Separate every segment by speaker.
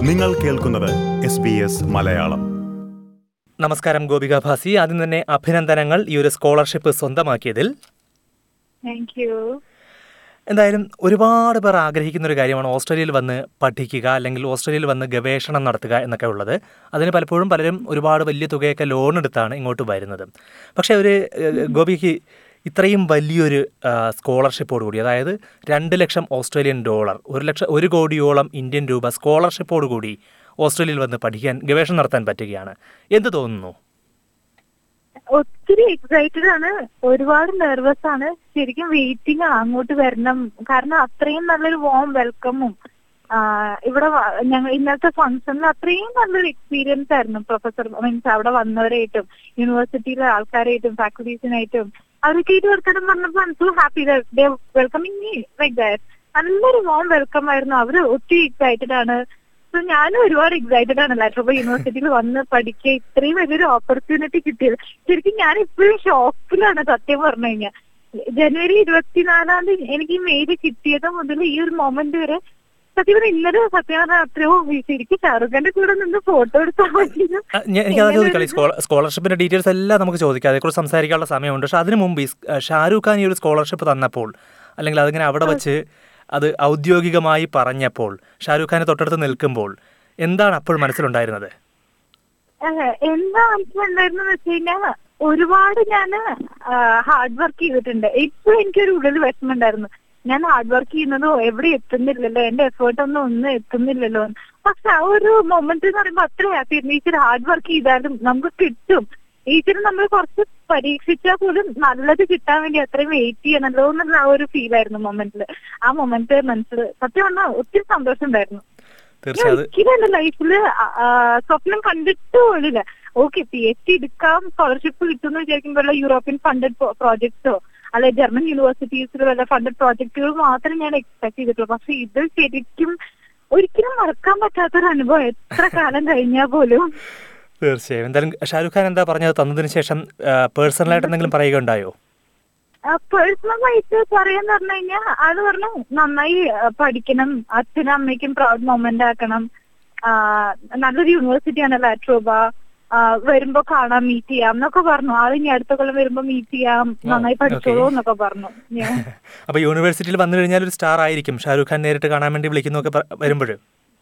Speaker 1: നിങ്ങൾ കേൾക്കുന്നത് S B S Malayalam
Speaker 2: നമസ്കാരം ഗോപിക ഭാസി ആദ്യം തന്നെ അഭിനന്ദനങ്ങൾ ഈ ഒരു സ്കോളർഷിപ്പ് സ്വന്തമാക്കിയതിൽ
Speaker 3: താങ്ക് യു
Speaker 2: എന്തായാലും ഒരുപാട് പേർ ആഗ്രഹിക്കുന്ന ഒരു കാര്യമാണ് ഓസ്ട്രേലിയയിൽ വന്ന് പഠിക്കുക അല്ലെങ്കിൽ ഓസ്ട്രേലിയയിൽ വന്ന് ഗവേഷണം നടത്തുക എന്നൊക്കെ ഉള്ളത് അതിന് പലപ്പോഴും പലരും ഒരുപാട് വലിയ തുകയൊക്കെ ലോൺ എടുത്താണ് ഇങ്ങോട്ട് വരുന്നത് പക്ഷേ ഒരു ഏഹ്, ഗോപിക്ക് ഇത്രയും വലിയൊരു സ്കോളർഷിപ്പോട് കൂടി അതായത് രണ്ട് ലക്ഷം ഓസ്ട്രേലിയൻ ഡോളർ ഒരു ലക്ഷം ഒരു കോടിയോളം ഇന്ത്യൻ രൂപ സ്കോളർഷിപ്പോട് കൂടി ഓസ്ട്രേലിയയിൽ വന്ന് പഠിക്കാൻ ഗവേഷണം നടത്താൻ പറ്റുകയാണ് എന്ത് തോന്നുന്നു
Speaker 3: ഒത്തിരി എക്സൈറ്റഡ് ആണ് ഒരുപാട് നെർവസ് ആണ് ശരിക്കും വെയിറ്റിംഗ് അങ്ങോട്ട് വരണം കാരണം അത്രയും നല്ലൊരു വോം വെൽക്കമും ഇവിടെ വ- ഞങ്ങൾ ഇന്നത്തെ ഫംഗ്ഷനിൽ അത്രയും നല്ലൊരു എക്സ്പീരിയൻസ് ആയിരുന്നു പ്രൊഫസർ മീൻസ് അവിടെ വന്നവരായിട്ടും യൂണിവേഴ്സിറ്റിയിലെ ആൾക്കാരായിട്ടും ഫാക്കൽറ്റീസിനായിട്ടും അവരൊക്കെ ആയിട്ട് വർത്തമാനം പറഞ്ഞപ്പോൾ so happy welcoming me like that നല്ലൊരു വോം വെൽക്കം ആയിരുന്നു അവര് ഒത്തിരി എക്സൈറ്റഡ് ആണ് സോ ഞാനും ഒരുപാട് എക്സൈറ്റഡ് ആണ് ലാട്രോബ യൂണിവേഴ്സിറ്റിയിൽ വന്ന് പഠിക്കുക ഇത്രയും വലിയൊരു ഓപ്പർച്യൂണിറ്റി കിട്ടിയത് ശരിക്കും ഞാൻ ഇപ്പോഴും ഷോക്കിലാണ് സത്യം പറഞ്ഞു കഴിഞ്ഞാൽ ജനുവരി ഇരുപത്തിനാലാം തീയതി എനിക്ക് ഈ മെയിൽ കിട്ടിയത് മുതൽ ഈ ഒരു മൊമെന്റ് വരെ സത്യം പറഞ്ഞാൽ ഇന്നലെ സത്യം പറഞ്ഞാൽ അത്രയോ ശരിക്കും ഷാറുഖ് ഖാന്റെ കൂടെ നിന്ന് ഫോട്ടോ എടുത്താൽ മതിയെന്ന്
Speaker 2: ആ, ഞാൻ- എനിക്ക് അത് ചോദിക്കാം ഈ സ്കോള- സ്കോളർഷിപ്പിന്റെ ഡീറ്റെയിൽസ് എല്ലാം നമുക്ക് ചോദിക്കാം അതേക്കുറിച്ച് സംസാരിക്കാനുള്ള സമയമുണ്ട് പക്ഷെ അതിനു മുമ്പ് ഈ സ്- ആ, ഷാരൂഖ് ഖാൻ ഈ ഒരു സ്കോളർഷിപ്പ് തന്നപ്പോൾ അല്ലെങ്കിൽ അതിങ്ങനെ അവിടെ വെച്ച് അത് ഔദ്യോഗികമായി പറഞ്ഞപ്പോൾ ഷാരൂഖ് ഖാനെ തൊട്ടടുത്ത് നിൽക്കുമ്പോൾ എന്താണ് അപ്പോൾ മനസ്സിലുണ്ടായിരുന്നത്
Speaker 3: ഏഹ് എന്താ മനസ്സിലുണ്ടായിരുന്നു വെച്ച് കഴിഞ്ഞാൽ ഒരുപാട് ഞാൻ ഹാർഡ് വർക്ക് ചെയ്തിട്ടുണ്ട് ഇപ്പൊ എനിക്കൊരു ഉള്ളിൽ വിഷമം ഉണ്ടായിരുന്നു ഞാൻ ഹാർഡ് വർക്ക് ചെയ്യുന്നതോ എവിടെ എത്തുന്നില്ലല്ലോ എന്റെ എഫേർട്ട് ഒന്നും ഒന്നും എത്തുന്നില്ലല്ലോ എന്ന്. പക്ഷെ ആ ഒരു മൊമെന്റ് എന്ന് പറയുമ്പോൾ അത്ര ഹാപ്പി ആയിരുന്നു ഈശ്വർ ഹാർഡ് വർക്ക് ചെയ്താലും നമുക്ക് കിട്ടും ഈശ്വർ നമ്മൾ കുറച്ച് പരീക്ഷിച്ചാൽ പോലും നല്ലത് കിട്ടാൻ വേണ്ടി അത്രയും വെയിറ്റ് ചെയ്യണല്ലോ എന്നുള്ള ആ ഒരു ഫീൽ ആയിരുന്നു മൊമെന്റിൽ ആ മൊമെന്റ് മനസ്സിൽ സത്യം പറഞ്ഞാൽ ഒത്തിരി സന്തോഷം ഉണ്ടായിരുന്നു ഞാൻ
Speaker 2: തീർച്ചയായും അത്
Speaker 3: ഒരിക്കലും എന്റെ ലൈഫില് സ്വപ്നം കണ്ടിട്ട് പോലില്ല ഓക്കെ പി എച്ച് ഡി എടുക്കാം സ്കോളർഷിപ്പ് കിട്ടുമെന്ന് വിചാരിക്കുമ്പോൾ വല്ല യൂറോപ്യൻ ഫണ്ടഡ് പ്രോജക്ട്സോ അല്ലെ ജർമ്മൻ യൂണിവേഴ്സിറ്റീസിൽ വല്ല ഫണ്ടഡ് പ്രോജക്റ്റുകൾ മാത്രമേ ഞാൻ എക്സ്പെക്ട് ചെയ്തിട്ടുള്ളൂ പക്ഷെ ഇത് ശരിക്കും ഒരിക്കലും മറക്കാൻ പറ്റാത്തൊരു അനുഭവം എത്ര കാലം കഴിഞ്ഞാൽ പോലും
Speaker 2: തീർച്ചയായും എന്തായാലും ഷാരൂഖ് ഖാൻ എന്താ പറഞ്ഞത് തന്നതിന് ശേഷം പേഴ്സണലായിട്ട് എന്തെങ്കിലും പറയുകയുണ്ടായോ
Speaker 3: പേഴ്സണൽ ആയിട്ട് പറയാന്ന് പറഞ്ഞു കഴിഞ്ഞാൽ ആള് പറഞ്ഞു നന്നായി ആ, പഠിക്കണം അച്ഛനും അമ്മയ്ക്കും പ്രൗഡ് മൊമെന്റ് ആക്കണം ആ, നല്ലൊരു യൂണിവേഴ്സിറ്റിയാണ് ലാട്രോബ ആ, വരുമ്പോ കാണാം മീറ്റ് ചെയ്യാം എന്നൊക്കെ പറഞ്ഞു ആള് ഇനി അടുത്ത കൊല്ലം വരുമ്പോ മീറ്റ് ചെയ്യാം നന്നായി
Speaker 2: okay.
Speaker 3: പഠിച്ചോളൂ എന്നൊക്കെ പറഞ്ഞു ഞാൻ
Speaker 2: അപ്പൊ യൂണിവേഴ്സിറ്റിയിൽ വന്നു കഴിഞ്ഞാൽ ഒരു സ്റ്റാർ ആയിരിക്കും ഷാരൂഖ് ഖാൻ നേരിട്ട് കാണാൻ വേണ്ടി വിളിക്കുന്നൊക്കെ വരുമ്പോൾ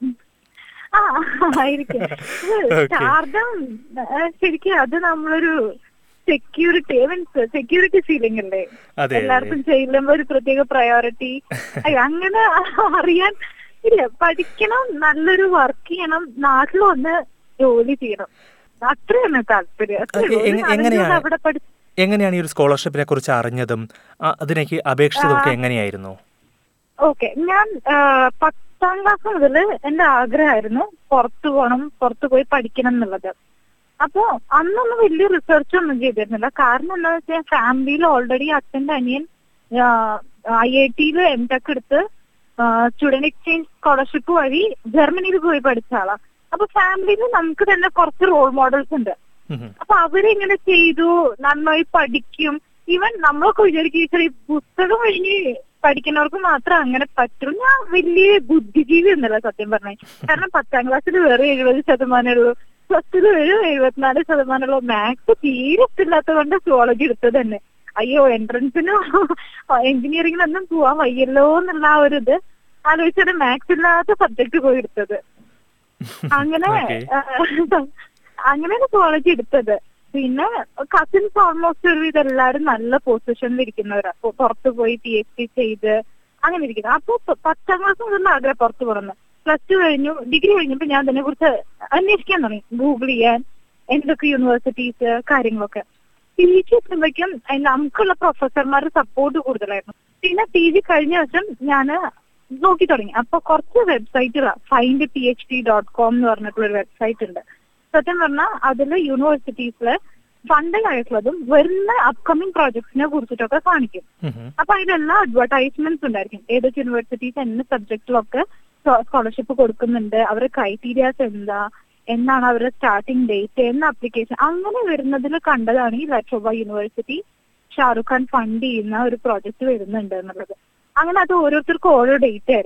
Speaker 3: ആ ആയിരിക്കും
Speaker 2: Okay.
Speaker 3: സ്റ്റാർഡം ശരിക്കും അത് നമ്മളൊരു സെക്യൂരിറ്റി മീൻസ് സെക്യൂരിറ്റി ഫീലിംഗ് അല്ലേ
Speaker 2: അതെ
Speaker 3: എല്ലാവർക്കും ചെല്ലുമ്പോ ഒരു പ്രത്യേക പ്രയോറിറ്റി അങ്ങനെ അറിയാൻ ഇല്ല പഠിക്കണം നല്ലൊരു വർക്ക് ചെയ്യണം നാട്ടിൽ വന്ന് ജോലി ചെയ്യണം അത്രയാണ് താല്പര്യം അത്രേ
Speaker 2: അത്
Speaker 3: ഉള്ളൂ.
Speaker 2: എങ്ങ-
Speaker 3: ഒരു
Speaker 2: എങ്ങനെയാണ്?
Speaker 3: നാലഞ്ച് അവിടെ പഠി
Speaker 2: എങ്ങനെയാണ് ഈ ഒരു സ്കോളർഷിപ്പിനെ കുറിച്ച് അറിഞ്ഞതും ആ, അതിലേക്ക് അപേക്ഷിച്ചതൊക്കെ എങ്ങനെയായിരുന്നു
Speaker 3: ഓക്കെ ഞാൻ ആ, പത്താം ക്ലാസ് മുതൽ എന്റെ ആഗ്രഹമായിരുന്നു പുറത്തു പോകണം പുറത്തു പോയി പഠിക്കണം എന്നുള്ളത് അപ്പോ അന്നൊന്നും വലിയ റിസർച്ച് ഒന്നും ചെയ്തിരുന്നില്ല കാരണം എന്താ വെച്ചാൽ ഫാമിലിയിൽ ഓൾറെഡി അച്ഛന്റെ അനിയൻ ഐ ഐ ടിയിൽ എം ടെക് എടുത്ത് സ്റ്റുഡന്റ് എക്സ്ചേഞ്ച് സ്കോളർഷിപ്പ് വഴി ജർമ്മനിയിൽ പോയി പഠിച്ച ആളാ അപ്പൊ ഫാമിലിയിൽ നമുക്ക് തന്നെ കുറച്ച് റോൾ മോഡൽസ് ഉണ്ട്
Speaker 2: ഉം.
Speaker 3: അപ്പൊ അവരിങ്ങനെ ചെയ്തു നന്നായി പഠിക്കും ഈവൻ നമ്മളൊക്കെ വിചാരിക്കും "ഈശ്വരാ, ഈ പുസ്തകം കഴിഞ്ഞ് പഠിക്കുന്നവർക്ക് മാത്രം അങ്ങനെ പറ്റുള്ളൂ ഞാൻ വലിയ ബുദ്ധിജീവി എന്നല്ല സത്യം പറഞ്ഞ കാരണം പത്താം ക്ലാസ്സിൽ വേറെ എഴുപത് ശതമാനമേ ഉള്ളൂ പ്ലസ് ടു ഒരു എഴുപത്തിനാല് ശതമാനമുള്ളൂ മാത്സ് തീരെ ഇഷ്ടമില്ലാത്തത് കൊണ്ട് സുവോളജി എടുത്തത് തന്നെ അയ്യോ എൻട്രൻസിനും എഞ്ചിനീയറിംഗിനൊന്നും പോവാൻ വയ്യല്ലോ എന്നുള്ള ആ ഒരു ഇത് ആലോചിച്ചാണ് മാത്സ് ഇല്ലാത്ത സബ്ജക്ട് പോയി എടുത്തത് അങ്ങനെ
Speaker 2: Okay.
Speaker 3: ആ, അങ്ങനെയാണ് കോളേജ് എടുത്തത് പിന്നെ കസിൻസ് ഓൾമോസ്റ്റ് ഒരു ഇതെല്ലാരും നല്ല പൊസിഷനിൽ ഇരിക്കുന്നവരാ അപ്പൊ പുറത്തു പോയി പി എച്ച് ഡി ചെയ്ത് അങ്ങനെ ഇരിക്കുന്നത് അപ്പൊ പ- പത്താം ക്ലാസ് മുതൽ ആഗ്രഹം പുറത്തു പോകണം പ്ലസ് ടു കഴിഞ്ഞു ഡിഗ്രി കഴിഞ്ഞപ്പോ ഞാൻ അതിനെ കുറിച്ച് അന്വേഷിക്കാൻ തുടങ്ങി ഗൂഗിൾ ചെയ്യാൻ എന്തൊക്കെ യൂണിവേഴ്സിറ്റീസ് കാര്യങ്ങളൊക്കെ പി ജി എത്തുമ്പോഴേക്കും നമുക്കുള്ള പ്രൊഫസർമാരുടെ സപ്പോർട്ട് കൂടുതലായിരുന്നു പിന്നെ പി ജി കഴിഞ്ഞ വർഷം ഞാൻ നോക്കി തുടങ്ങി അപ്പൊ കുറച്ച് വെബ്സൈറ്റുകളാ find P H D dot com എന്ന് പറഞ്ഞിട്ടുള്ള ഒരു വെബ്സൈറ്റ് ഉണ്ട് സത്യം പറഞ്ഞാൽ അതിൽ യൂണിവേഴ്സിറ്റീസില് ഫണ്ടിങ് ആയിട്ടുള്ളതും വരുന്ന അപ്കമിങ് പ്രോജക്ട്സിനെ കുറിച്ചിട്ടൊക്കെ കാണിക്കും
Speaker 2: ഉം.
Speaker 3: അപ്പൊ അതിലെല്ലാം അഡ്വർടൈസ്മെന്റ്സ് ഉണ്ടായിരിക്കും ഏതൊക്കെ യൂണിവേഴ്സിറ്റീസ് എന്ന സബ്ജക്റ്റിലൊക്കെ സ്കോളർഷിപ്പ് കൊടുക്കുന്നുണ്ട് അവരുടെ ക്രൈറ്റീരിയാസ് എന്താ എന്നാണ് അവരുടെ സ്റ്റാർട്ടിംഗ് ഡേറ്റ് എന്ന അപ്ലിക്കേഷൻ അങ്ങനെ വരുന്നതിൽ കണ്ടതാണ് ഈ ലക്ഷോബ യൂണിവേഴ്സിറ്റി ഷാറുഖ് ഖാൻ ഫണ്ട് ചെയ്യുന്ന ഒരു പ്രോജക്റ്റ് വരുന്നുണ്ട് എന്നുള്ളത് അങ്ങനെ അത് ഓരോരുത്തർക്കും ഓരോ ഡേറ്റ് ആയിരുന്നു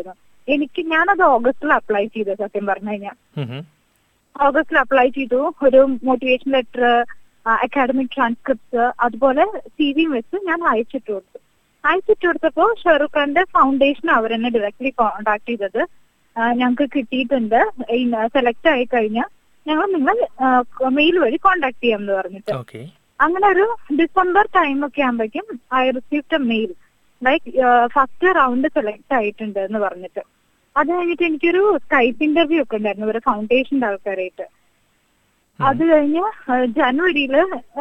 Speaker 3: എനിക്ക് ഞാനത് ഓഗസ്റ്റിൽ അപ്ലൈ ചെയ്തു സത്യം പറഞ്ഞു കഴിഞ്ഞാൽ
Speaker 2: ഉം ഉം.
Speaker 3: ഓഗസ്റ്റിൽ അപ്ലൈ ചെയ്തു ഒരു മോട്ടിവേഷൻ ലെറ്റർ അക്കാഡമിക് ട്രാൻസ്ക്രിപ്റ്റ് അതുപോലെ സി വിയും വെച്ച് ഞാൻ അയച്ചിട്ട് കൊടുത്തു അയച്ചിട്ട് കൊടുത്തപ്പോൾ ഷെറൂഖ് ഖാന്റെ ഫൗണ്ടേഷൻ അവർ എന്നെ ഡയറക്ട്ലി കോൺടാക്ട് ചെയ്തത് ഞങ്ങൾക്ക് കിട്ടിയിട്ടുണ്ട് സെലക്ട് ആയി കഴിഞ്ഞാൽ ഞങ്ങൾ നിങ്ങൾ മെയിൽ വഴി കോൺടാക്ട് ചെയ്യാം എന്ന് പറഞ്ഞിട്ട്
Speaker 2: ഓക്കെ
Speaker 3: അങ്ങനെ ഒരു ഡിസംബർ ടൈം ഒക്കെ ആകുമ്പോഴേക്കും I received a mail like first round select ആയിട്ടുണ്ട് എന്ന് പറഞ്ഞിട്ട് അത് കഴിഞ്ഞിട്ട് എനിക്കൊരു സ്കൈപ്പ് ഇന്റർവ്യൂ ഒക്കെ ഉണ്ടായിരുന്നു ഇവരെ ഫൗണ്ടേഷന്റെ ആൾക്കാരായിട്ട് അത് കഴിഞ്ഞ് ജനുവരിയില്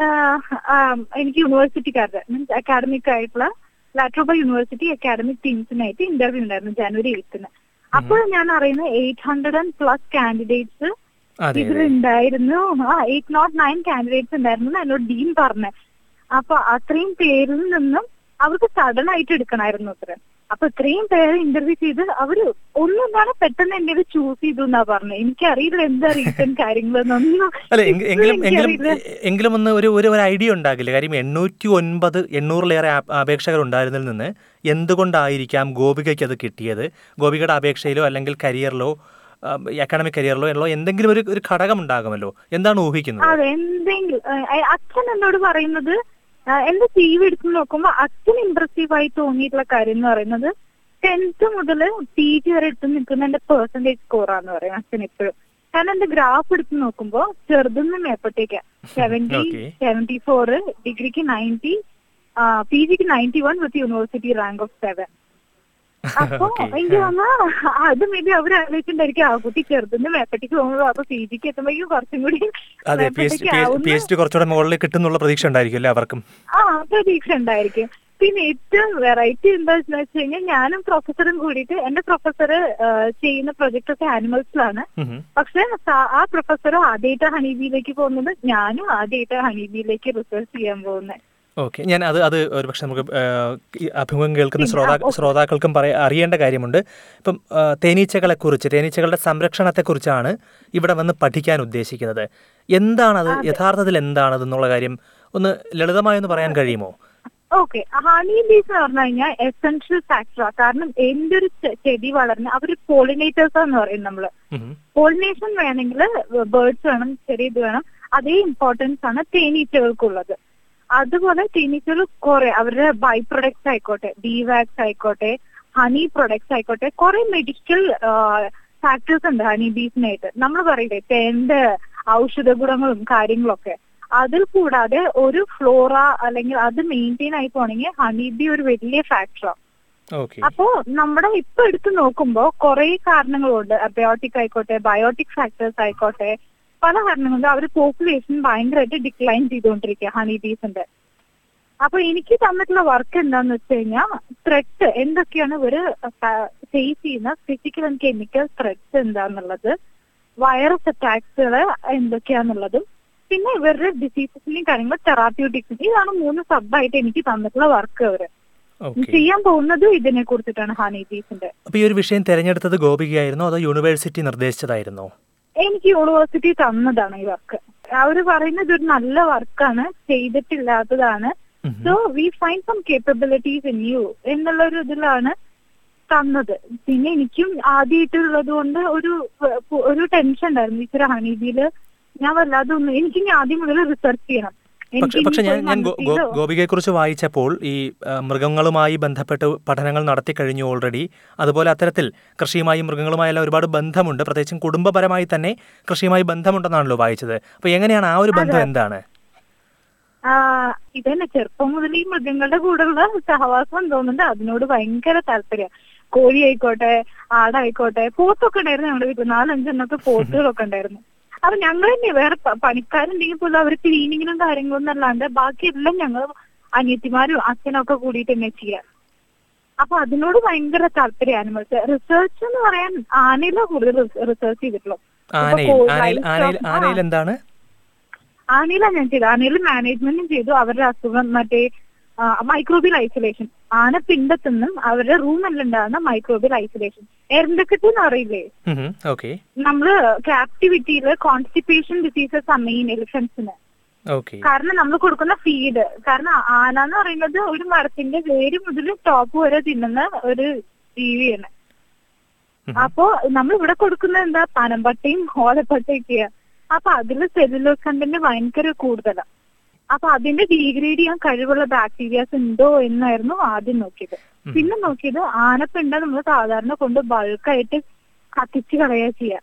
Speaker 3: എനിക്ക് യൂണിവേഴ്സിറ്റിക്കാരുടെ മീൻസ് അക്കാഡമിക് ആയിട്ടുള്ള ലാട്രോബ യൂണിവേഴ്സിറ്റി അക്കാഡമിക് ടീംസിനായിട്ട് ഇന്റർവ്യൂ ഉണ്ടായിരുന്നു ജനുവരി എയ്ത്തിന് അപ്പോൾ ഞാൻ അറിയുന്ന eight hundred and plus candidates
Speaker 2: അതെ
Speaker 3: ഇതിൽ
Speaker 2: അതെ
Speaker 3: ഉണ്ടായിരുന്നു ആ എയ്റ്റ് നോട്ട് നയൻ കാൻഡിഡേറ്റ്സ് ഉണ്ടായിരുന്നു എന്ന് എന്നോട് ഡീൻ പറഞ്ഞ അപ്പൊ അത്രയും പേരിൽ നിന്നും അവർക്ക് സഡൻ ആയിട്ട് എടുക്കണമായിരുന്നു അത്ര അപ്പൊ ഇത്രയും പേര് ഇന്റർവ്യൂ ചെയ്ത് അവര് ഒന്നും പെട്ടെന്ന് എന്നെ ചൂസ് ചെയ്തു എന്നാ പറഞ്ഞത് എനിക്കറിയില്ല എന്താ റീസൺ കാര്യങ്ങളെന്നൊന്നും
Speaker 2: അല്ല എങ്കി- എങ്കിലും എങ്കിലും
Speaker 3: എനിക്കറിയില്ല.
Speaker 2: എങ്കിലും ഒന്ന് ഒരു ഒരു ഒരു ഐഡിയ ഉണ്ടാകില്ല കാര്യം എണ്ണൂറ്റി ഒൻപത് എണ്ണൂറിലേറെ ആ- അപേക്ഷകർ ഉണ്ടായിരുന്നതിൽ നിന്ന് എന്തുകൊണ്ടായിരിക്കാം ഗോപികയ്ക്ക് അത് കിട്ടിയത് ഗോപികയുടെ അപേക്ഷയിലോ അല്ലെങ്കിൽ കരിയറിലോ അക്കാഡമിക് കരിയറിലോ ഉള്ള എന്തെങ്കിലും ഒരു ഒരു ഘടകം ഉണ്ടാകുമല്ലോ എന്താണ് ഊഹിക്കുന്നത്
Speaker 3: അതെ എന്തെങ്കിലും ഏഹ്, അച്ഛൻ എന്നോട് പറയുന്നത് ഏഹ്, എന്റെ ടി വി എടുത്ത് നോക്കുമ്പോ അച്ഛൻ ഇമ്പ്രസീവ് ആയി തോന്നിയിട്ടുള്ള കാര്യം എന്ന് പറയുന്നത് ടെൻത്ത് മുതൽ പി ജി വരെ എടുത്ത് നിൽക്കുന്ന എന്റെ പെർസെന്റേജ് സ്കോറാന്ന് പറയും അച്ഛൻ എപ്പോഴും കാരണം എന്റെ ഗ്രാഫ് എടുത്ത് നോക്കുമ്പോ ചെറുതുനിന്ന് മേപ്പട്ടേക്കാ സെവന്റി
Speaker 2: Okay.
Speaker 3: സെവന്റി ഫോർ ഡിഗ്രിക്ക് നയൻറ്റി പി ജിക്ക് ninety one with university rank of seven അപ്പൊ
Speaker 2: Okay.
Speaker 3: എനിക്ക് തോന്നുന്നു അത് മേ ബി അവർ ആലോചിച്ചിട്ടുണ്ടായിരിക്കും ആ കുട്ടി ചെറുതിന് മേപ്പട്ടിക്ക് പോകുമ്പോൾ അപ്പൊ പി ജിക്ക് എത്തുമ്പോഴേക്കും കുറച്ചും കൂടി
Speaker 2: അതെ പി എച്ച്
Speaker 3: മേപ്പട്ടയ്ക്ക് ആവുന്ന
Speaker 2: പി എച്ച് ഡി കുറച്ചുകൂടെ മുകളിൽ കിട്ടുന്നുള്ള പ്രതീക്ഷ ഉണ്ടായിരിക്കും അല്ലേ അവർക്കും
Speaker 3: ആ പ്രതീക്ഷ ഉണ്ടായിരിക്കും പിന്നെ ഏറ്റവും വെറൈറ്റി എന്താന്ന് വെച്ച് കഴിഞ്ഞാൽ ഞാനും പ്രൊഫസറും കൂടിയിട്ട് എന്റെ പ്രൊഫസർ ചെയ്യുന്ന പ്രൊജക്ട് ഒക്കെ ആനിമൽസിലാണ്
Speaker 2: ഉം ഉം.
Speaker 3: പക്ഷെ സ- ആ പ്രൊഫസർ ആദ്യമായിട്ട് ഹണിബിയിലേക്ക് പോകുന്നത് ഞാനും ആദ്യമായിട്ട് ഹണിബിയിലേക്ക് റിസർച്ച് ചെയ്യാൻ പോകുന്നത്
Speaker 2: ഓക്കെ ഞാൻ അത് അത് ഒരു പക്ഷെ നമുക്ക് ആ, ഈ അഭിമുഖം കേൾക്കുന്ന
Speaker 3: പിന്നെ,
Speaker 2: ശ്രോതാ
Speaker 3: ആ, ഓക്കെ.
Speaker 2: ശ്രോതാക്കൾക്കും പറയ അറിയേണ്ട കാര്യമുണ്ട് ഇപ്പം ആ, തേനീച്ചകളെക്കുറിച്ച് തേനീച്ചകളുടെ സംരക്ഷണത്തെക്കുറിച്ചാണ് ഇവിടെ വന്ന് പഠിക്കാൻ ഉദ്ദേശിക്കുന്നത് എന്താണത് യഥാർത്ഥത്തിൽ എന്താണതെന്നുള്ള കാര്യം ഒന്ന് ലളിതമായൊന്ന് പറയാൻ കഴിയുമോ
Speaker 3: ഓക്കെ ഹണി ബീസ് എന്ന് പറഞ്ഞു കഴിഞ്ഞാൽ എസെൻഷ്യൽ ഫാക്ടറാണ് കാരണം എന്തൊരു ചെ- ചെടി വളർന്ന് അവർ പോളിനേറ്റേഴ്സ് എന്ന് പറയും നമ്മള്
Speaker 2: ഉം.
Speaker 3: പോളിനേഷൻ വേണമെങ്കിൽ ബേർഡ്സ് വേണം ചെറിയ ഇത് വേണം അതേ ഇമ്പോർട്ടൻസ് ആണ് തേനീച്ചകൾക്കുള്ളത് അതുപോലെ തേനീച്ചകൾ കുറെ അവരുടെ ബൈ പ്രൊഡക്ട്സ് ആയിക്കോട്ടെ ബി വാക്സ് ആയിക്കോട്ടെ ഹണി പ്രൊഡക്ട്സ് ആയിക്കോട്ടെ കുറെ മെഡിക്കൽ ഫാക്ടേഴ്സ് ഉണ്ട് ഹണി ബീസിനായിട്ട് നമ്മൾ പറയില്ലേ തേന്റെ ഔഷധ ഗുണങ്ങളും കാര്യങ്ങളൊക്കെ അതിൽ കൂടാതെ ഒരു ഫ്ലോറ അല്ലെങ്കിൽ അത് മെയിൻറ്റെയിൻ ആയി പോണെങ്കിൽ ഹണി ബി ഒരു വലിയ ഫാക്ടറാണ്
Speaker 2: ഓക്കെ
Speaker 3: അപ്പോ നമ്മുടെ ഇപ്പൊ എടുത്ത് നോക്കുമ്പോ കുറെ കാരണങ്ങളുണ്ട് അബയോട്ടിക് ആയിക്കോട്ടെ ബയോട്ടിക് ഫാക്ടേഴ്സ് ആയിക്കോട്ടെ പല കാരണങ്ങളുണ്ട് അവർ പോപ്പുലേഷൻ ഭയങ്കരമായിട്ട് ഡിക്ലൈൻ ചെയ്തുകൊണ്ടിരിക്കുക ഹണി ബീസിന്റെ അപ്പൊ എനിക്ക് തന്നിട്ടുള്ള വർക്ക് എന്താന്ന് വെച്ച് കഴിഞ്ഞാൽ ത്രെഡ് എന്തൊക്കെയാണ് ഇവര് ഫേസ് ചെയ്യുന്ന ഫിസിക്കൽ ആൻഡ് കെമിക്കൽ ത്രെഡ്സ് എന്താന്നുള്ളത് വൈറസ് അറ്റാക്സുകൾ എന്തൊക്കെയാന്നുള്ളതും പിന്നെ ഇവരുടെ ഡിസീസസിന്റെയും കാര്യങ്ങൾ തെറാപ്യൂട്ടിക്സിന്റെ ഇതാണ് മൂന്ന് സബായിട്ട് എനിക്ക് തന്നിട്ടുള്ള വർക്ക് അവര്
Speaker 2: ഓക്കെ
Speaker 3: ചെയ്യാൻ പോകുന്നതും ഇതിനെ കുറിച്ചിട്ടാണ് ഹണി ബീസിന്റെ
Speaker 2: അപ്പോൾ ഈ ഒരു വിഷയം തിരഞ്ഞെടുത്തത് ഗോപികയായിരുന്നോ അതോ യൂണിവേഴ്സിറ്റി നിർദ്ദേശിച്ചതായിരുന്നോ
Speaker 3: എനിക്ക് യൂണിവേഴ്സിറ്റി തന്നതാണ് ഈ വർക്ക് അവര് പറയുന്നത് ഒരു നല്ല വർക്കാണ് ചെയ്തിട്ടില്ലാത്തതാണ്
Speaker 2: ഉം.
Speaker 3: So we find some capabilities in you എന്നുള്ള ഒരു ഇതിലാണ് തന്നത് പിന്നെ എനിക്കും ആദ്യമായിട്ടുള്ളത് കൊണ്ട് ഒരു ഒരു ടെൻഷൻ ഉണ്ടായിരുന്നു ഇച്ചിരി ഹണിബിയില് ഞാൻ വല്ലാതെ ഒന്നും എനിക്ക് ഇനി ആദ്യം മുതൽ റിസർച്ച് ചെയ്യണം
Speaker 2: പക്ഷെ
Speaker 3: എനിക്ക്
Speaker 2: പക്ഷെ ഞാൻ
Speaker 3: ഇനി
Speaker 2: ഞാൻ ഗോ- ഗോ-
Speaker 3: മനസ്സിലോ-
Speaker 2: ഗോപികയെക്കുറിച്ച് വായിച്ചപ്പോൾ ഈ ആ, മൃഗങ്ങളുമായി ബന്ധപ്പെട്ട് പഠനങ്ങൾ നടത്തി കഴിഞ്ഞു ഓൾറെഡി അതുപോലെ അത്തരത്തിൽ കൃഷിയുമായി മൃഗങ്ങളുമായെല്ലാം ഒരുപാട് ബന്ധമുണ്ട് പ്രത്യേകിച്ചും കുടുംബപരമായി തന്നെ കൃഷിയുമായി ബന്ധമുണ്ടെന്നാണല്ലോ വായിച്ചത് അപ്പോൾ എങ്ങനെയാണ് ആ ഒരു ബന്ധം എന്താണ്
Speaker 3: ആ ഇതന്നെ ചെറുപ്പം മുതൽ ഈ മൃഗങ്ങളുടെ കൂടെയുള്ള സഹവാസം തോന്നുന്നുണ്ട് അതിനോട് ഭയങ്കര താല്പര്യം കോഴി ആയിക്കോട്ടെ ആടായിക്കോട്ടെ പോത്തൊക്കെ ഉണ്ടായിരുന്നു ഞങ്ങളുടെ വീട്ടിൽ നാലഞ്ചെണ്ണൊക്കെ പോത്തുകളൊക്കെ ഉണ്ടായിരുന്നു അപ്പൊ ഞങ്ങൾ തന്നെ വേറെ പ- പണിക്കാരുണ്ടെങ്കിൽ പോലും അവർ ക്ലീനിങ്ങിനും കാര്യങ്ങളൊന്നും അല്ലാണ്ട് ബാക്കിയെല്ലാം ഞങ്ങൾ അനിയത്തിമാരും അച്ഛനും ഒക്കെ കൂടിയിട്ട് തന്നെ ചെയ്യാം അപ്പൊ അതിനോട് ഭയങ്കര താല്പര്യം ആനിമൽസ് റിസർച്ച് എന്ന് പറയാൻ ആനയിലാണ് കൂടുതൽ റിസർച്ച് ചെയ്തിട്ടുള്ളൂ ഇപ്പൊ
Speaker 2: ആനയിൽ
Speaker 3: കോ-
Speaker 2: ആനയിൽ
Speaker 3: livestock-
Speaker 2: ആനയിൽ
Speaker 3: ആ.
Speaker 2: ആനയിൽ എന്താണ്
Speaker 3: ആനയിലാണ് ഞാൻ ചെയ്തത് ആനയിൽ മാനേജ്മെന്റും ചെയ്തു അവരുടെ അസുഖം മറ്റേ മൈക്രോബിയൽ ഐസൊലേഷൻ ആന പിണ്ടത്തുനിന്നും അവരുടെ റൂമെല്ലാം ഉണ്ടാകുന്ന മൈക്രോബിയൽ ഐസൊലേഷൻ എരണ്ടക്കെട്ട് എന്ന് അറിയില്ലേ
Speaker 2: ഓക്കെ
Speaker 3: നമ്മള് ക്യാപ്റ്റിവിറ്റിയില് കോൺസ്റ്റിപ്പേഷൻ ഡിസീസസ് ആണ് മെയിൻ എലിഫന്റ്സിന്
Speaker 2: ഓക്കെ
Speaker 3: കാരണം നമ്മൾ കൊടുക്കുന്ന ഫീഡ് കാരണം ആന എന്ന് പറയുന്നത് ഒരു മരത്തിന്റെ വേര് മുതൽ ടോപ്പ് വരെ തിന്നുന്ന ഒരു ജീവിയാണ് അപ്പോ നമ്മൾ ഇവിടെ കൊടുക്കുന്ന എന്താ പനമ്പട്ടയും ഓലപ്പട്ടയൊക്കെയാ അപ്പൊ അതില് സെല്ലുലോസ് കണ്ടന്റ് ഭയങ്കര കൂടുതലാ അപ്പൊ അതിന്റെ ഡീഗ്രേഡ് ചെയ്യാൻ കഴിവുള്ള ബാക്ടീരിയാസ് ഉണ്ടോ എന്നായിരുന്നു ആദ്യം നോക്കിയത് പിന്നെ നോക്കിയത് ആനപ്പിണ്ട നമ്മൾ സാധാരണ കൊണ്ട് ബൾക്കായിട്ട് കത്തിച്ച് കളയുക ചെയ്യുക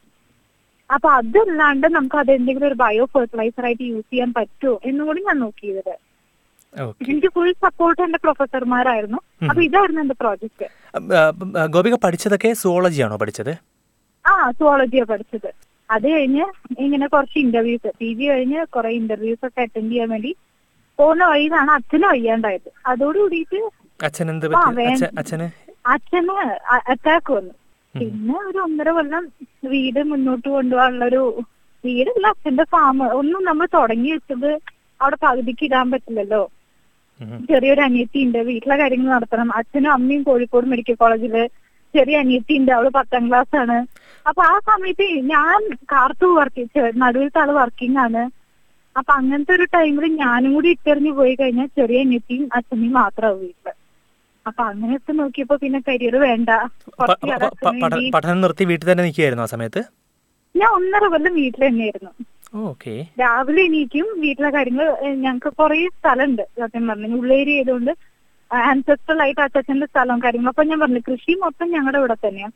Speaker 3: അപ്പൊ അതല്ലാണ്ട് നമുക്ക് അത് എന്തെങ്കിലും ഒരു ബയോ ഫെർട്ടിലൈസർ ആയിട്ട് യൂസ് ചെയ്യാൻ പറ്റുമോ എന്നും കൂടി ഞാൻ നോക്കിയത്
Speaker 2: ഓക്കെ
Speaker 3: എനിക്ക് ഫുൾ സപ്പോർട്ട് എന്റെ പ്രൊഫസർമാരായിരുന്നു അപ്പൊ ഇതായിരുന്നു എന്റെ പ്രോജക്റ്റ്
Speaker 2: ഗോപിക പഠിച്ചതൊക്കെ സുവോളജി ആണോ പഠിച്ചത്
Speaker 3: ആ സുവോളജിയാ പഠിച്ചത് അത് കഴിഞ്ഞ് ഇങ്ങനെ കുറച്ച് ഇന്റർവ്യൂസ് പി ജി കഴിഞ്ഞ് കുറെ ഇന്റർവ്യൂസ് ഒക്കെ അറ്റൻഡ് ചെയ്യാൻ വേണ്ടി പോകുന്ന വഴിയിലാണ് അച്ഛന് വയ്യാണ്ടായത് അതോടുകൂടിയിട്ട്
Speaker 2: അച്ഛൻ എന്ത്
Speaker 3: ആ,
Speaker 2: പറ്റി
Speaker 3: വേ-
Speaker 2: അച്ഛൻ അച്ഛന്
Speaker 3: അച്ഛന് അറ്റാക്ക് വന്നു പിന്നെ ഒരു ഒന്നര കൊല്ലം വീട് മുന്നോട്ട് കൊണ്ടുപോകാനുള്ള ഒരു വീടല്ല അച്ഛന്റെ ഫാം ഒന്നും നമ്മൾ തുടങ്ങി വെച്ചത് അവിടെ പകുതിക്ക് ഇടാൻ പറ്റില്ലല്ലോ
Speaker 2: ഉം.
Speaker 3: ചെറിയൊരു അനിയത്തി ഉണ്ട് വീട്ടിലെ കാര്യങ്ങൾ നടത്തണം അച്ഛനും അമ്മയും കോഴിക്കോട് മെഡിക്കൽ കോളേജില് ചെറിയ അനിയത്തി ഉണ്ട് അവള് പത്താം ക്ലാസ് ആണ് അപ്പൊ ആ സമയത്ത് ഞാൻ കാർത്തു വർക്ക് നടുവിലത്തെ ആള് വർക്കിംഗ് ആണ് അപ്പൊ അങ്ങനത്തെ ഒരു ടൈമിൽ ഞാനും കൂടി ഇട്ടെറിഞ്ഞു പോയി കഴിഞ്ഞാൽ ചെറിയ അനിയത്തിയും അച്ഛനെയും മാത്രമാവും വീട്ടില് അപ്പൊ അങ്ങനെയൊക്കെ നോക്കിയപ്പോ പിന്നെ കരിയർ വേണ്ട
Speaker 2: പ-
Speaker 3: കുറച്ച്
Speaker 2: പ-
Speaker 3: കാലം
Speaker 2: പ-
Speaker 3: അച്ഛന്
Speaker 2: പഠ-
Speaker 3: വേണ്ടി
Speaker 2: പഠനം നിർത്തി വീട്ടിൽ തന്നെ നിൽക്കുകയായിരുന്നു ആ സമയത്ത്
Speaker 3: ഞാൻ ഒന്നര കൊല്ലം വീട്ടിൽ തന്നെയായിരുന്നു
Speaker 2: ഓക്കെ
Speaker 3: രാവിലെ എണീക്കും വീട്ടിലെ കാര്യങ്ങൾ ഞങ്ങൾക്ക് കുറെ സ്ഥലമുണ്ട് സത്യം പറഞ്ഞു ഉള്ളേരി ആയതുകൊണ്ട് ആൻസെസ്ട്രൽ ആയിട്ട് അച്ഛന്റെ സ്ഥലവും കാര്യങ്ങളും അപ്പൊ ഞാൻ പറഞ്ഞു കൃഷി മൊത്തം ഞങ്ങളുടെ ഇവിടെ തന്നെയാ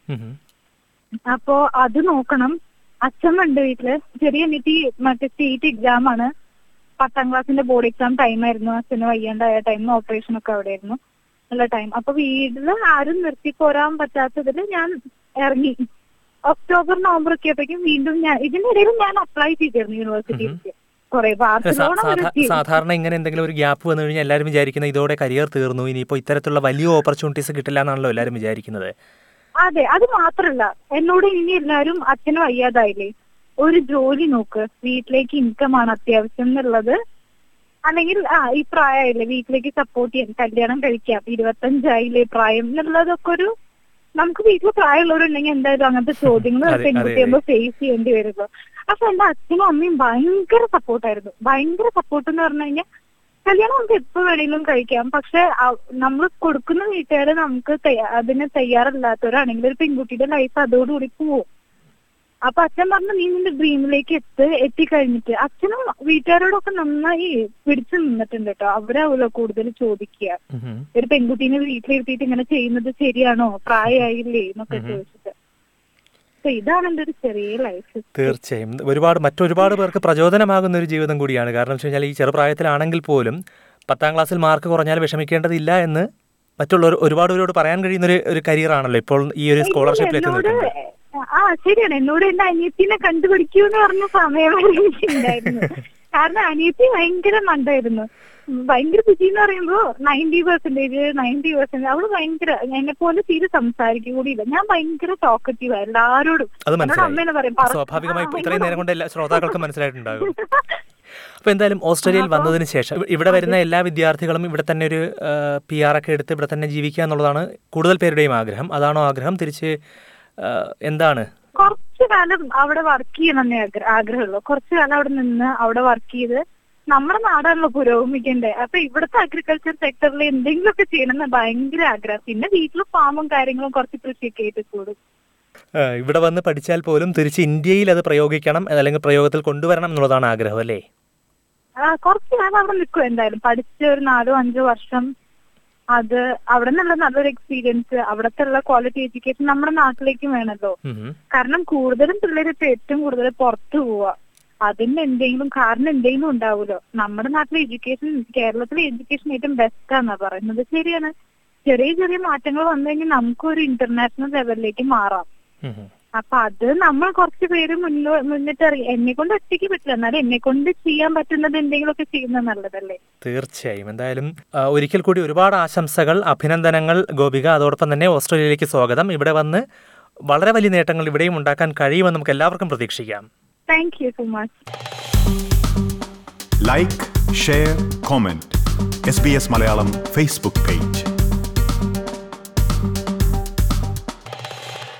Speaker 3: അപ്പോ അത് നോക്കണം അച്ഛമ്മ ഉണ്ട് വീട്ടില് ചെറിയ അനിയത്തി മറ്റേ സ്റ്റേറ്റ് എക്സാം ആണ് പത്താം ക്ലാസ്സിന്റെ ബോർഡ് എക്സാം ടൈം ആയിരുന്നു അച്ഛന് വയ്യാണ്ടായ ടൈം ഓപ്പറേഷൻ ഒക്കെ അവിടെ ആയിരുന്നു ഉള്ള ടൈം അപ്പൊ വീട്ടില് ആരും നിർത്തി പോരാൻ പറ്റാത്തതിൽ ഞാൻ ഇറങ്ങി ഒക്ടോബർ നവംബർ ഒക്കെ ആയപ്പോഴേക്കും വീണ്ടും ഞാൻ ഇതിനിടയിൽ ഞാൻ അപ്ലൈ ചെയ്തിരുന്നു യൂണിവേഴ്സിറ്റിയിലേക്ക് കുറെ ബാർസലോണ വരെ എത്തി.
Speaker 2: സാധാരണ ഇങ്ങനെ എന്തെങ്കിലും ഒരു ഗ്യാപ്പ് വന്നു കഴിഞ്ഞാൽ എല്ലാവരും വിചാരിക്കുന്നത് ഇതോടെ കരിയർ തീർന്നു ഇനിയിപ്പോൾ ഇത്തരത്തിലുള്ള വലിയ ഓപ്പർച്യൂണിറ്റീസ് കിട്ടില്ല എന്നാണല്ലോ എല്ലാവരും വിചാരിക്കുന്നത്
Speaker 3: അതെ അത് മാത്രല്ല എന്നോട് ഇനി എല്ലാരും അച്ഛന് വയ്യാതായില്ലേ ഒരു ജോലി നോക്ക് വീട്ടിലേക്ക് ഇൻകം ആണ് അത്യാവശ്യം എന്നുള്ളത് അല്ലെങ്കിൽ ആ ഈ പ്രായമായില്ലേ വീട്ടിലേക്ക് സപ്പോർട്ട് ചെയ്യാൻ കല്യാണം കഴിക്കാം ഇരുപത്തഞ്ചായില്ലേ പ്രായം എന്നുള്ളതൊക്കെ ഒരു നമുക്ക് വീട്ടിൽ പ്രായമുള്ളവരുണ്ടെങ്കിൽ എന്തായാലും അങ്ങനത്തെ ചോദ്യങ്ങൾ
Speaker 2: അതെ, അതെ,
Speaker 3: പെൺകുട്ടിയാകുമ്പോൾ ഫേസ് ചെയ്യേണ്ടി വരുമല്ലോ അപ്പൊ എന്റെ അച്ഛനും അമ്മയും ഭയങ്കര സപ്പോർട്ടായിരുന്നു ഭയങ്കര സപ്പോർട്ട് എന്ന് പറഞ്ഞു കഴിഞ്ഞാൽ കല്യാണം നമുക്ക് എപ്പോ വേണേലും കഴിക്കാം പക്ഷെ നമ്മൾ കൊടുക്കുന്ന വീട്ടുകാര് നമുക്ക് തയ്യാ- അതിന് തയ്യാറല്ലാത്തവരാണെങ്കിൽ ഒരു പെൺകുട്ടിയുടെ ലൈഫ് അതോടുകൂടി പോവും അപ്പൊ അച്ഛൻ പറഞ്ഞു നീ നിന്റെ ഡ്രീമിലേക്ക് എത്ത് എത്തിക്കഴിഞ്ഞിട്ട് അച്ഛനും വീട്ടുകാരോടൊക്കെ നന്നായി പിടിച്ചു നിന്നിട്ടുണ്ട് കേട്ടോ അവരാവുമല്ലോ കൂടുതൽ ചോദിക്കുക
Speaker 2: ഉം.
Speaker 3: ഒരു പെൺകുട്ടീനെ വീട്ടിലിരുത്തിയിട്ട് ഇങ്ങനെ ചെയ്യുന്നത് ശരിയാണോ പ്രായമായില്ലേ എന്നൊക്കെ ചോദിച്ചിട്ട് അപ്പൊ ഇതാണ് എന്റെ ഒരു ചെറിയ ലൈഫ്
Speaker 2: തീർച്ചയായും ഒരുപാട് മറ്റൊരുപാട് പേർക്ക് പ്രചോദനമാകുന്ന ഒരു ജീവിതം കൂടിയാണ് കാരണം വെച്ച് കഴിഞ്ഞാൽ ഈ ചെറുപ്രായത്തിലാണെങ്കിൽ പോലും പത്താം ക്ലാസ്സിൽ മാർക്ക് കുറഞ്ഞാൽ വിഷമിക്കേണ്ടതില്ല എന്ന് മറ്റുള്ളവർ ഒരുപാട് പേരോട് പറയാൻ കഴിയുന്ന ഒരു ഒരു കരിയർ ആണല്ലോ ഇപ്പോൾ ഈ ഒരു സ്കോളർഷിപ്പിൽ എത്തി
Speaker 3: എന്നോട്
Speaker 2: നിൽക്കുന്നത്
Speaker 3: ആ ശരിയാണ് എന്നോട് എന്റെ അനിയത്തിനെ കണ്ടുപിടിക്കൂ എന്ന് പറഞ്ഞ സമയം വരെ എനിക്കുണ്ടായിരുന്നു കാരണം അനിയത്തി ഭയങ്കര മണ്ടായിരുന്നു ഭയങ്കര ബുദ്ധി എന്ന് പറയുമ്പോ നയൻറ്റി പെർസെന്റേജ് നയൻറ്റി പെർസെന്റേജ് അവള് ഭയങ്കര എന്നെ പോലെ തീരെ സംസാരിക്കുക കൂടിയില്ല ഞാൻ ഭയങ്കര ടോക്കറ്റീവ് എല്ലാരോടും
Speaker 2: അത്
Speaker 3: എന്നോട്
Speaker 2: മനസ്സിലായി
Speaker 3: അമ്മേനെ പറയും പറ-
Speaker 2: സ്വാഭാവികമായി
Speaker 3: ആ,
Speaker 2: ഇത്രയും നേരം കൊണ്ട് എല്ലാ ശ്രോതാക്കൾക്കും മനസ്സിലായിട്ടുണ്ടാകും അപ്പോൾ എന്തായാലും ഓസ്ട്രേലിയയിൽ വന്നതിന് ശേഷം ഇവ- ഇവിടെ വരുന്ന എല്ലാ വിദ്യാർത്ഥികളും ഇവിടെ തന്നെ ഒരു പി ആർ ഒക്കെ എടുത്ത് ഇവിടെ തന്നെ ജീവിക്കുക എന്നുള്ളതാണ് കൂടുതൽ പേരുടെയും ആഗ്രഹം അതാണോ ആഗ്രഹം തിരിച്ച് ആ, എന്താണ്
Speaker 3: കുറച്ചു കാലം അവിടെ വർക്ക് ചെയ്യണമെന്നേ ആഗ്ര- ആഗ്രഹമുള്ളൂ കുറച്ചു കാലം അവിടെ നിന്ന് അവിടെ വർക്ക് ചെയ്ത് നമ്മുടെ നാടാണല്ലോ പുരോഗമിക്കണ്ടേ അപ്പൊ ഇവിടുത്തെ അഗ്രികൾച്ചർ സെക്ടറിൽ എന്തെങ്കിലുമൊക്കെ ചെയ്യണമെന്ന് ഭയങ്കര ആഗ്രഹം പിന്നെ വീട്ടിൽ ഫാമും കാര്യങ്ങളും കുറച്ച് കൃഷിയൊക്കെ ആയിട്ട് കൂടും
Speaker 2: ആ, ഇവിടെ വന്ന് പഠിച്ചാൽ പോലും തിരിച്ച് ഇന്ത്യയിൽ അത് പ്രയോഗിക്കണം അല്ലെങ്കിൽ പ്രയോഗത്തിൽ കൊണ്ടുവരണം എന്നുള്ളതാണ് ആഗ്രഹം അല്ലേ
Speaker 3: ആ, കുറച്ചു കാലം അവിടെ നിൽക്കും എന്തായാലും പഠിച്ച ഒരു നാലോ അഞ്ചോ വർഷം അത് അവിടെ നിന്നുള്ള നല്ലൊരു എക്സ്പീരിയൻസ് അവിടത്തെ ഉള്ള ക്വാളിറ്റി എഡ്യൂക്കേഷൻ നമ്മുടെ നാട്ടിലേക്കും വേണമല്ലോ
Speaker 2: ഉം.
Speaker 3: കാരണം കൂടുതലും പിള്ളേർ ഇപ്പൊ ഏറ്റവും കൂടുതൽ പുറത്തു പോവാ അതിന് എന്തെങ്കിലും കാരണം എന്തെങ്കിലും ഉണ്ടാവുമല്ലോ നമ്മുടെ നാട്ടിലെ എഡ്യൂക്കേഷൻ കേരളത്തിലെ എഡ്യൂക്കേഷൻ ഏറ്റവും ബെസ്റ്റ് ആണെന്നാ പറയുന്നത് ശരിയാണ് ചെറിയ ചെറിയ മാറ്റങ്ങൾ വന്നു കഴിഞ്ഞാൽ നമുക്കൊരു ഇന്റർനാഷണൽ ലെവലിലേക്ക് മാറാം
Speaker 2: ഉം.
Speaker 3: അപ്പൊ അത് നമ്മൾ കുറച്ച് പേര് മുന്നോ മുന്നിട്ട് അറിയാം എന്നെ കൊണ്ട് ഒറ്റയ്ക്ക് പറ്റില്ല എന്നാലും എന്നെ കൊണ്ട് ചെയ്യാൻ പറ്റുന്നത് എന്തെങ്കിലുമൊക്കെ ചെയ്യുന്നത് നല്ലതല്ലേ
Speaker 2: തീർച്ചയായും എന്തായാലും ആ, ഒരിക്കൽ കൂടി ഒരുപാട് ആശംസകൾ അഭിനന്ദനങ്ങൾ ഗോപിക അതോടൊപ്പം തന്നെ ഓസ്ട്രേലിയയിലേക്ക് സ്വാഗതം ഇവിടെ വന്ന് വളരെ വലിയ നേട്ടങ്ങൾ ഇവിടെയും ഉണ്ടാക്കാൻ കഴിയുമെന്ന് നമുക്ക് എല്ലാവർക്കും പ്രതീക്ഷിക്കാം
Speaker 3: thank you so much
Speaker 1: like share comment S B S Malayalam Facebook page